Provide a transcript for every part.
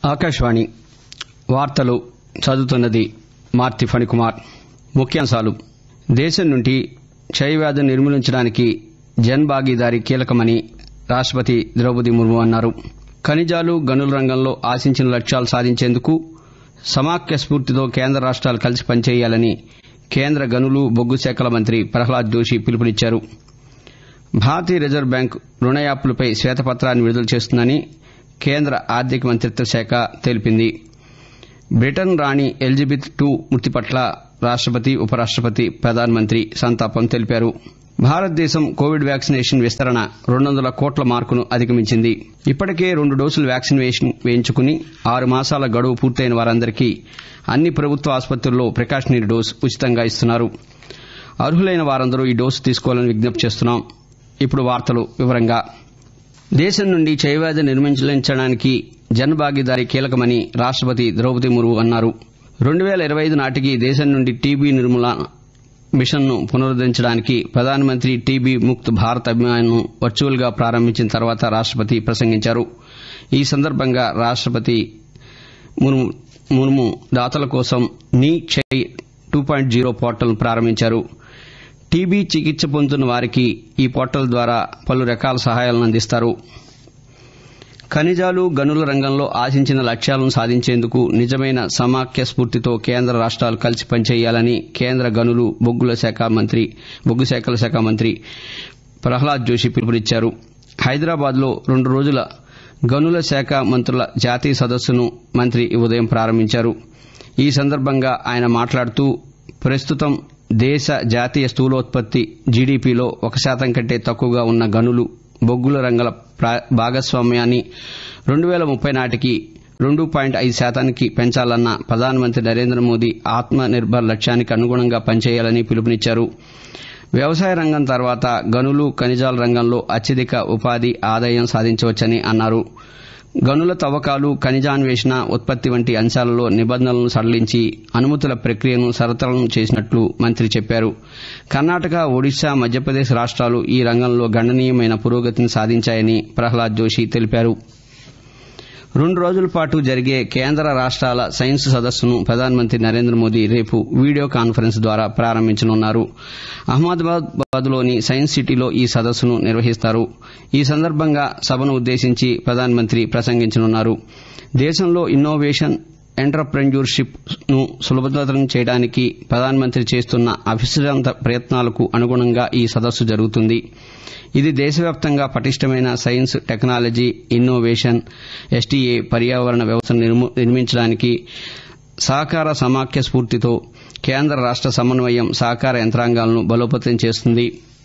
ఆకాశవాణి వార్తలు చదువుతున్నది మార్తి ఫణికుమార్ ముఖ్యాంశాలు దేశం నుండి క్షయవ్యాధిని నిర్మూలించడానికి జన్ భాగీదారీ కీలకమని రాష్టపతి ద్రౌపది ముర్ము అన్నారు ఖనిజాలు గనుల రంగంలో ఆశించిన లక్ష్యాలు సాధించేందుకు సమాఖ్య స్ఫూర్తితో కేంద్ర రాష్ట్రాలు కలిసి పనిచేయాలని కేంద్ర గనులు బొగ్గు శాఖల మంత్రి ప్రహ్లాద్ జోషి పిలుపునిచ్చారు భారతీయ రిజర్వ్ బ్యాంకు రుణ యాప్లపై శ్వేతపత్రాన్ని విడుదల చేస్తుందని కేంద్ర ఆర్థిక మంత్రిత్వ శాఖ తెలిపింది బ్రిటన్ రాణి ఎలిజబెత్ టూ మృతి పట్ల రాష్టపతి ఉపరాష్టపతి ప్రధానమంత్రి సంతాపం తెలిపారు భారతదేశం కోవిడ్ వ్యాక్సినేషన్ విస్తరణ రెండు వందల కోట్ల మార్కును అధిగమించింది ఇప్పటికే రెండు డోసులు వ్యాక్సిన్ వేయించుకుని ఆరు మాసాల గడువు పూర్తయిన వారందరికీ అన్ని ప్రభుత్వ ఆసుపత్రుల్లో ప్రికాషనరీ డోస్ ఉచితంగా ఇస్తున్నారు అర్హులైన వారందరూ ఈ డోసు తీసుకోవాలని విజ్ఞప్తి చేస్తున్నాం ఇప్పుడు వార్తలు వివరంగా దేశం నుండి క్షయవ్యాధి నిర్మించడానికి జన్ భాగీదారీ కీలకమని రాష్టపతి ద్రౌపది ముర్ము అన్నారు రెండు వేల ఇరవై ఐదు నాటికి దేశం నుండి టీబీ నిర్మూలన మిషన్ను పునరుద్దరించడానికి ప్రధానమంత్రి టీబీ ముక్త్ భారత్ అభియాన్ను వర్చువల్ గా ప్రారంభించిన తర్వాత రాష్టపతి ప్రసంగించారు ఈ సందర్భంగా రాష్టపతి ముర్ము దాతల కోసం నీ క్షయ్ టూ పాయింట్ జీరో పోర్టల్ను ప్రారంభించారు టీబీ చికిత్స పొందుతున్న వారికి ఈ పోర్టల్ ద్వారా పలు రకాల సహాయాలను అందిస్తారు ఖనిజాలు గనుల రంగంలో ఆశించిన లక్ష్యాలను సాధించేందుకు నిజమైన సమాఖ్య స్ఫూర్తితో కేంద్ర రాష్ట్రాలు కలిసి పనిచేయాలని కేంద్ర గనులు బొగ్గుల శాఖ మంత్రి బొగ్గు శాఖల శాఖ మంత్రి ప్రహ్లాద్ జోషి పిలుపునిచ్చారు హైదరాబాద్ లో రెండు రోజుల గనుల శాఖ మంత్రుల జాతీయ సదస్సును మంత్రి ఉదయం ప్రారంభించారు ఈ సందర్భంగా ఆయన మాట్లాడుతూ ప్రస్తుతం దేశ జాతీయ స్థూలోత్పత్తి జీడీపీలో ఒక శాతం కంటే తక్కువగా ఉన్న గనులు బొగ్గుల రంగాల భాగస్వామ్యాన్ని రెండు వేల ముప్పై నాటికి రెండు పాయింట్ ఐదు శాతానికి పెంచాలన్న ప్రధానమంత్రి నరేంద్ర మోదీ ఆత్మ నిర్భర్ లక్ష్యానికి అనుగుణంగా పనిచేయాలని పిలుపునిచ్చారు వ్యవసాయ రంగం తర్వాత గనులు ఖనిజాల రంగంలో అత్యధిక ఉపాధి ఆదాయం సాధించవచ్చని అన్నారు గనుల తవ్వకాలు ఖనిజాన్వేషణ ఉత్పత్తి వంటి అంశాలలో నిబంధనలను సడలించి అనుమతుల ప్రక్రియను సరళతరం చేసినట్లు మంత్రి చెప్పారు కర్ణాటక ఒడిశా మధ్యప్రదేశ్ రాష్ట్రాలు ఈ రంగంలో గణనీయమైన పురోగతిని సాధించాయని ప్రహ్లాద్ జోషి తెలిపారు రెండు రోజుల పాటు జరిగే కేంద్ర రాష్ట్రాల సైన్స్ సదస్సును ప్రధానమంత్రి నరేంద్ర మోదీ రేపు వీడియో కాన్ఫరెన్స్ ద్వారా ప్రారంభించనున్నారు అహ్మదాబాద్లోని సైన్స్ సిటీలో ఈ సదస్సును నిర్వహిస్తారు ఈ సందర్భంగా సభను ఉద్దేశించి ప్రధానమంత్రి ప్రసంగించనున్నారు దేశంలో ఇన్నోవేషన్ ఎంటర్ప్రెన్యూర్షిప్ ను సులభతరం చేయడానికి ప్రధానమంత్రి చేస్తున్న అవిశ్రాంత ప్రయత్నాలకు అనుగుణంగా ఈ సదస్సు జరుగుతుంది ఇది దేశవ్యాప్తంగా పటిష్టమైన సైన్స్ టెక్నాలజీ ఇన్నోవేషన్ ఎస్టీఏ పర్యావరణ వ్యవస్థను నిర్మించడానికి సహకార సమాఖ్య స్ఫూర్తితో కేంద్ర రాష్ట సమన్వయం సహకార యంత్రాంగాలను బలోపేతం చేస్తుంది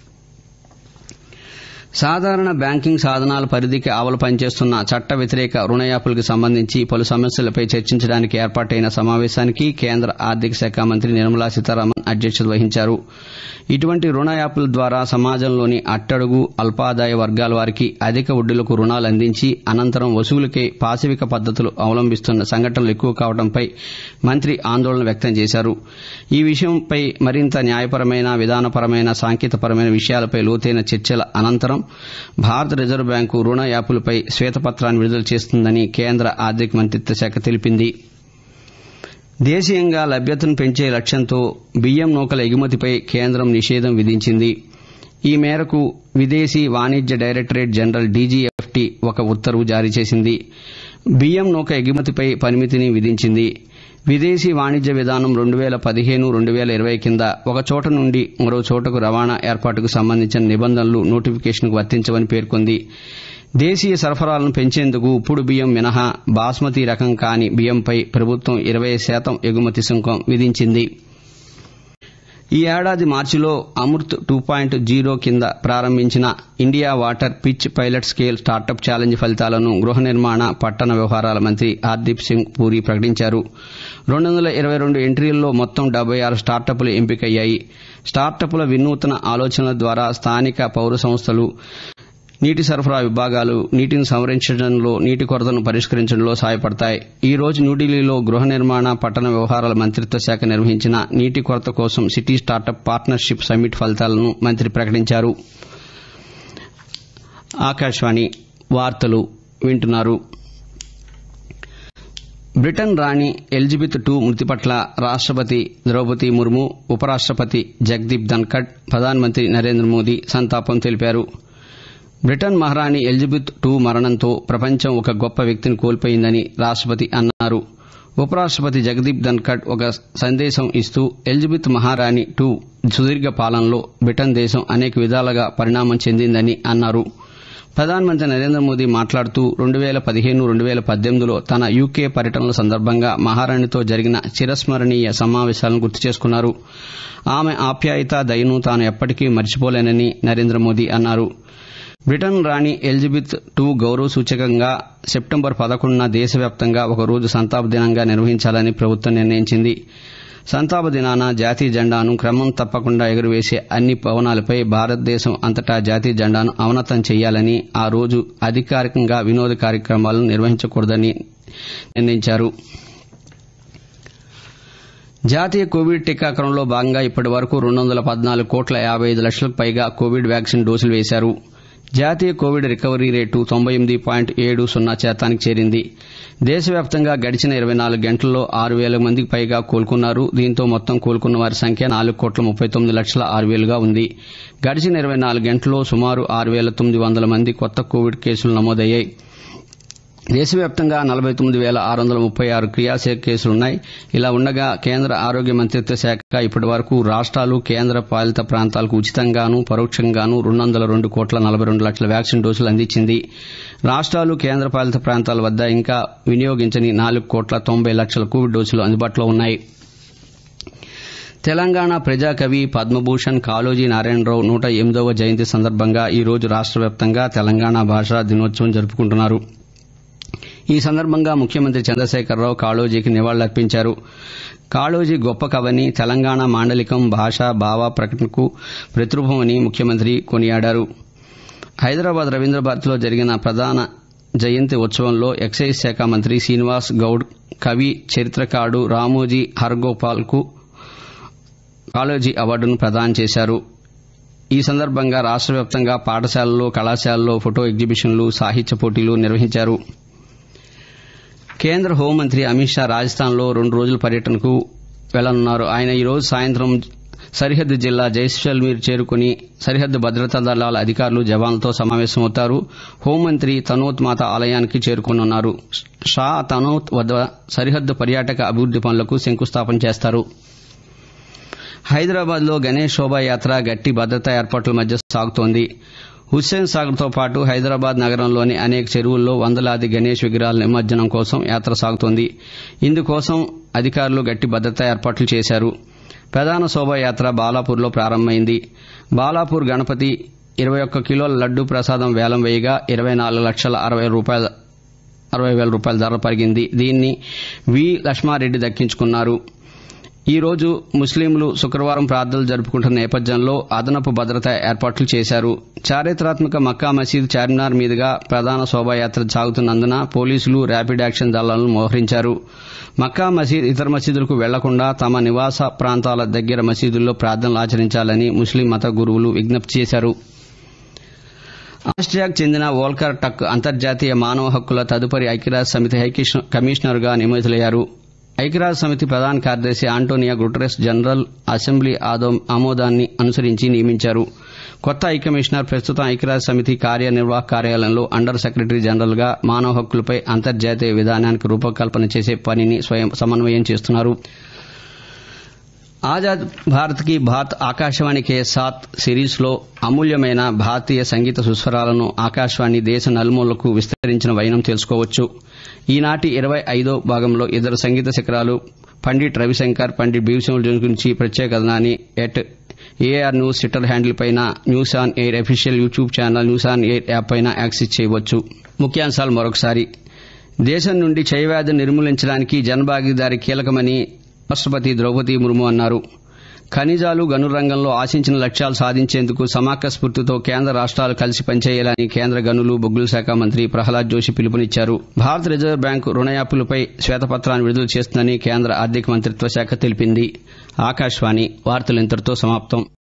సాధారణ బ్యాంకింగ్ సాధనాల పరిధికి ఆవల పనిచేస్తున్న చట్ట వ్యతిరేక రుణ యాప్లకు సంబంధించి పలు సమస్యలపై చర్చించడానికి ఏర్పాటైన సమావేశానికి కేంద్ర ఆర్థిక శాఖ మంత్రి నిర్మలా సీతారామన్ అధ్యక్షత వహించారు ఇటువంటి రుణ యాప్ల ద్వారా సమాజంలోని అట్టడుగు అల్పాదాయ వర్గాల వారికి అధిక వడ్డీలకు రుణాలు అందించి అనంతరం వసూలుకే పాశవిక పద్దతులు అవలంబిస్తున్న సంఘటనలు ఎక్కువ కావడంపై మంత్రి ఆందోళన వ్యక్తం చేశారు ఈ విషయంపై మరింత న్యాయపరమైన విధానపరమైన సాంకేతికపరమైన విషయాలపై లోతైన చర్చల అనంతరం భారత రిజర్వ్ బ్యాంకు రుణ యాప్లపై శ్వేతపత్రాన్ని విడుదల చేస్తుందని కేంద్ర ఆర్థిక మంత్రిత్వ శాఖ తెలిపింది దేశీయంగా లభ్యతను పెంచే లక్ష్యంతో బియ్యం నూకల ఎగుమతిపై కేంద్రం నిషేధం విధించింది ఈ మేరకు విదేశీ వాణిజ్య డైరెక్టరేట్ జనరల్ డీజీఎఫ్టీ ఒక ఉత్తర్వు జారీ చేసింది బియ్యం నూక ఎగుమతిపై పరిమితిని విధించింది విదేశీ వాణిజ్య విధానం రెండు వేల పదిహేను రెండు వేల ఇరవై కింద ఒక చోట నుండి మరో చోటకు రవాణా ఏర్పాటుకు సంబంధించిన నిబంధనలు నోటిఫికేషన్కు వర్తించవని పేర్కొంది దేశీయ సరఫరాలను పెంచేందుకు ఉప్పుడు బియ్యం మినహా బాస్మతి రకం కాని బియ్యంపై ప్రభుత్వం ఇరవై శాతం ఎగుమతి సుంకం విధించింది ఈ ఏడాది మార్చిలో అమృత్ టూ పాయింట్ జీరో కింద ప్రారంభించిన India water pitch pilot scale startup challenge ఫలితాలను గృహ నిర్మాణ పట్టణ వ్యవహారాల మంత్రి హర్దీప్ సింగ్ పూరి ప్రకటించారు రెండు వందల ఇరవై రెండు ఎంట్రీల్లో మొత్తం డెబ్బై ఆరు స్టార్టప్లు ఎంపికయ్యాయి స్టార్టప్ల వినూత్న ఆలోచనల ద్వారా స్థానిక పౌర సంస్థలు నీటి సరఫరా విభాగాలు నీటిని సంరక్షించడంలో నీటి కొరతను పరిష్కరించడంలో సహాయపడతాయి ఈ రోజు న్యూఢిల్లీలో గృహ నిర్మాణ పట్టణ వ్యవహారాల మంత్రిత్వ శాఖ నిర్వహించిన నీటి కొరత కోసం సిటీ స్టార్టప్ పార్ట్నర్షిప్ సమ్మిట్ ఫలితాలను మంత్రి ప్రకటించారు ఆకాశవాణి వార్తలు వింటున్నారు బ్రిటన్ రాణి ఎలిజబెత్ టూ మృతి పట్ల రాష్టపతి ద్రౌపది ముర్ము ఉపరాష్టపతి జగదీప్ ధన్కడ్ ప్రధానమంత్రి నరేంద్ర మోదీ సంతాపం తెలిపారు బ్రిటన్ మహారాణి ఎలిజబెత్ టూ మరణంతో ప్రపంచం ఒక గొప్ప వ్యక్తిని కోల్పోయిందని రాష్టపతి అన్నారు ఉపరాష్టపతి జగదీప్ ధన్కడ్ ఒక సందేశం ఇస్తూ ఎలిజబెత్ మహారాణి టూ సుదీర్ఘ పాలనలో బ్రిటన్ దేశం అనేక విధాలుగా పరిణామం చెందిందని అన్నారు ప్రధానమంత్రి నరేంద్ర మోదీ మాట్లాడుతూ రెండు వేల పదిహేను రెండు వేల పద్దెనిమిదిలో తన యూకే పర్యటనల సందర్భంగా మహారాణితో జరిగిన చిరస్మరణీయ సమావేశాలను గుర్తు చేసుకున్నారు ఆమె ఆప్యాయత దయను తాను ఎప్పటికీ మర్చిపోలేనని నరేంద్ర మోదీ అన్నారు బ్రిటన్ రాణి ఎలిజబెత్ టూ గౌరవ సూచకంగా సెప్టెంబర్ పదకొండున దేశవ్యాప్తంగా ఒక రోజు సంతాప దినంగా నిర్వహించాలని ప్రభుత్వం నిర్ణయించింది సంతాప దినాన జాతీయ జెండాను క్రమం తప్పకుండా ఎగురవేసే అన్ని భవనాలపై భారతదేశం అంతటా జాతీయ జెండాను అవనతం చేయాలని ఆ రోజు అధికారికంగా వినోద కార్యక్రమాలను నిర్వహించకూడదని నిర్ణయించారు జాతీయ కోవిడ్ టీకాకరణలో భాగంగా ఇప్పటి వరకు రెండు వందల పద్నాలుగు కోట్ల యాభై ఐదు లక్షలకు పైగా కోవిడ్ వ్యాక్సిన్ డోసులు వేశారు జాతీయ కోవిడ్ రికవరీ రేటు తొంభై ఎనిమిది పాయింట్ ఏడు సున్నా శాతానికి చేరింది దేశవ్యాప్తంగా గడిచిన ఇరవై నాలుగు గంటల్లో ఆరు వేల మందికి పైగా కోలుకున్నారు దీంతో మొత్తం కోలుకున్న వారి సంఖ్య నాలుగు కోట్ల ముప్పై తొమ్మిది లక్షల ఆరు వేలుగా ఉంది గడిచిన ఇరవై నాలుగు గంటల్లో సుమారు ఆరు వేల తొమ్మిది వందల మంది కొత్త కోవిడ్ కేసులు నమోదయ్యాయి దేశవ్యాప్తంగా నలభై తొమ్మిది వేల ఆరు వందల ముప్పై ఆరు క్రియాశీల కేసులున్నాయి ఇలా ఉండగా కేంద్ర ఆరోగ్య మంత్రిత్వ శాఖ ఇప్పటి వరకు రాష్ట్రాలు కేంద్ర పాలిత ప్రాంతాలకు ఉచితంగాను పరోక్షంగాను రెండు వందల రెండు కోట్ల నలభై రెండు లక్షల వ్యాక్సిన్ డోసులు అందించింది రాష్ట్రాలు కేంద్ర పాలిత ప్రాంతాల వద్ద ఇంకా వినియోగించని నాలుగు కోట్ల తొంభై లక్షల కోవిడ్ డోసులు అందుబాటులో ఉన్నాయి తెలంగాణ ప్రజాకవి పద్మభూషణ్ కాళోజీ నారాయణరావు నూట ఎనిమిదవ జయంతి సందర్భంగా ఈ రోజు రాష్ట్ర వ్యాప్తంగా తెలంగాణ భాషా దినోత్సవం జరుపుకుంటున్నారు ఈ సందర్భంగా ముఖ్యమంత్రి చంద్రశేఖరరావు కాళోజీకి నివాళులర్పించారు కాళోజీ గొప్ప కవని తెలంగాణ మాండలికం భాష భావ ప్రకటనకు ప్రతిరూపమని ముఖ్యమంత్రి కొనియాడారు హైదరాబాద్ రవీంద్ర భారతిలో జరిగిన ప్రధాన జయంతి ఉత్సవంలో ఎక్సైజ్ శాఖ మంత్రి శ్రీనివాస్ గౌడ్ కవి చరిత్రకారుడు రామోజీ హర్గోపాల్ కు కాళోజీ అవార్డును ప్రదానం చేశారు ఈ సందర్భంగా రాష్ట్ర వ్యాప్తంగా పాఠశాలల్లో కళాశాలల్లో ఫోటో ఎగ్జిబిషన్లు సాహిత్య పోటీలు నిర్వహించారు కేంద్ర హోంమంత్రి అమిత్ షా రాజస్థాన్లో రెండు రోజుల పర్యటనకు వెళ్లనున్నారు ఆయన ఈ రోజు సాయంత్రం సరిహద్దు జిల్లా జైసల్మీర్ చేరుకుని సరిహద్దు భద్రతా దళాల అధికారులు జవాన్లతో సమావేశమవుతారు హోంమంత్రి తనోత్ మాత ఆలయానికి చేరుకోనున్నారు షా తనోత్ వద్ద సరిహద్దు పర్యాటక అభివృద్ది పనులకు శంకుస్థాపన చేస్తారు హైదరాబాద్ లో గణేష్ శోభాయాత్ర గట్టి భద్రతా ఏర్పాట్ల మధ్య సాగుతోంది హుస్సేన్ సాగర్ తో పాటు హైదరాబాద్ నగరంలోని అనేక చెరువుల్లో వందలాది గణేష్ విగ్రహాల నిమజ్జనం కోసం యాత్ర సాగుతోంది ఇందుకోసం అధికారులు గట్టి భద్రతా ఏర్పాట్లు చేశారు ప్రధాన శోభాయాత్ర బాలాపూర్లో ప్రారంభమైంది బాలాపూర్ గణపతి ఇరవై ఒక్క కిలోల లడ్డూ ప్రసాదం వేలం వేయగా ఇరవై నాలుగు లక్షల అరవై రూపాయల అరవై వేల రూపాయల ధర పరిగింది దీన్ని వి లక్ష్మారెడ్డి దక్కించుకున్నారు ఈ రోజు ముస్లింలు శుక్రవారం ప్రార్థనలు జరుపుకుంటున్న నేపథ్యంలో అదనపు భద్రతా ఏర్పాట్లు చేశారు చారిత్రాత్మక మక్కా మసీద్ చార్మినార్ మీదుగా ప్రధాన శోభాయాత్ర సాగుతున్నందున పోలీసులు ర్యాపిడ్ యాక్షన్ దళాలను మోహరించారు మక్కా మసీద్ ఇతర మసీదులకు వెళ్లకుండా తమ నివాస ప్రాంతాల దగ్గర మసీదుల్లో ప్రార్థనలు ఆచరించాలని ముస్లిం మత గురువులు విజ్ఞప్తి చేశారు ఆస్ట్రియాకు చెందిన వోల్కర్ టక్ అంతర్జాతీయ మానవ హక్కుల తదుపరి ఐక్యరాజ్య సమితి హై కమిషనర్ గా నియమితులయ్యారు ఐక్యరాజ్య సమితి ప్రధాన కార్యదర్శి ఆంటోనియా గుటరెస్ జనరల్ అసెంబ్లీ ఆమోదాన్ని అనుసరించి నియమించారు కొత్త హై కమిషనర్ ప్రస్తుతం ఐక్యరాజ్య సమితి కార్యనిర్వాహక కార్యాలయంలో అండర్ సెక్రటరీ జనరల్ గా మానవ హక్కులపై అంతర్జాతీయ విధానానికి రూపకల్పన చేసే పనిని స్వయం సమన్వయం చేస్తున్నారు ఆజాద్ భారత్ కి బాత్ ఆకాశవాణి కే సాత్ సిరీస్ లో అమూల్యమైన భారతీయ సంగీత సుస్వరాలను ఆకాశవాణి దేశ నలుమూలకు విస్తరించిన వైనం తెలుసుకోవచ్చు ఈనాటి ఇరవై ఐదో భాగంలో ఇద్దరు సంగీత శిఖరాలు పండిట్ రవిశంకర్ పండిట్ భీమసింహుల గురించి ప్రత్యేక కథనాన్ని at AIR news Twitter handle పైన news on AIR official YouTube channel news on AIR app పైన యాక్సెస్ చేయవచ్చు ముఖ్యాంశాలు మరొకసారి దేశం నుండి క్షయవ్యాధిని నిర్మూలించడానికి జనభాగీదారి కీలకమని రాష్టపతి ద్రౌపది ముర్ము అన్నారు ఖనిజాలు గనుల రంగంలో ఆశించిన లక్ష్యాలు సాధించేందుకు సమాఖ్య స్ఫూర్తితో కేంద్ర రాష్ట్రాలు కలిసి పనిచేయాలని కేంద్ర గనులు బొగ్గుల శాఖ మంత్రి ప్రహ్లాద్ జోషి పిలుపునిచ్చారు భారత రిజర్వ్ బ్యాంకు రుణ యాపులపై శ్వేతపత్రాన్ని విడుదల చేస్తుందని కేంద్ర ఆర్థిక మంత్రిత్వ శాఖ తెలిపింది ఆకాశవాణి వార్తలు ఇంతటితో సమాప్తం